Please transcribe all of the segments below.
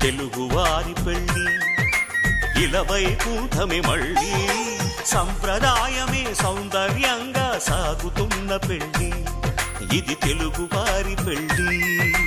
తెలుగువారి పెళ్ళి ఇలవైకుంఠమే మళ్ళీ సంప్రదాయమే సౌందర్యంగా సాగుతున్న పెళ్ళి ఇది తెలుగువారి పెళ్ళి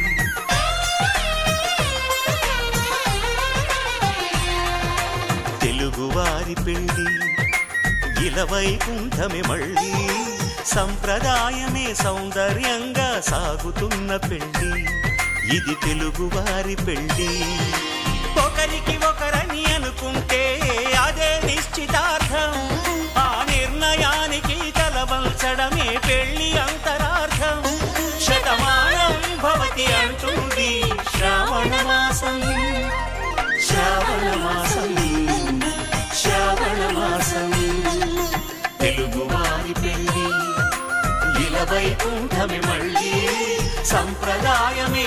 తెలుగువారి పెళ్ళి ఇలవైకుంఠమే మళ్ళీ సంప్రదాయమే సౌందర్యంగా సాగుతున్న పెళ్ళి ఇది తెలుగువారి పెళ్ళి ఒకరికి ఒకరని అనుకుంటే అదే నిశ్చితార్థం ఆ నిర్ణయానికి తలవంచడమే పెళ్లి అంతరార్థం శతమానం భవతి అంటుంది శ్రావణ మాసం శ్రావణ మాసం శ్రావణ మాసం తెలుగువారి పెళ్ళి ఇలవైకుంఠమే మళ్ళీ సంప్రదాయమే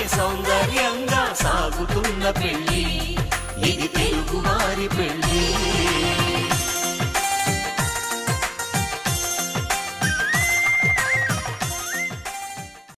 సౌందర్యంగా సాగుతున్న పెళ్ళి ఇది తెలుగువారి పెళ్ళి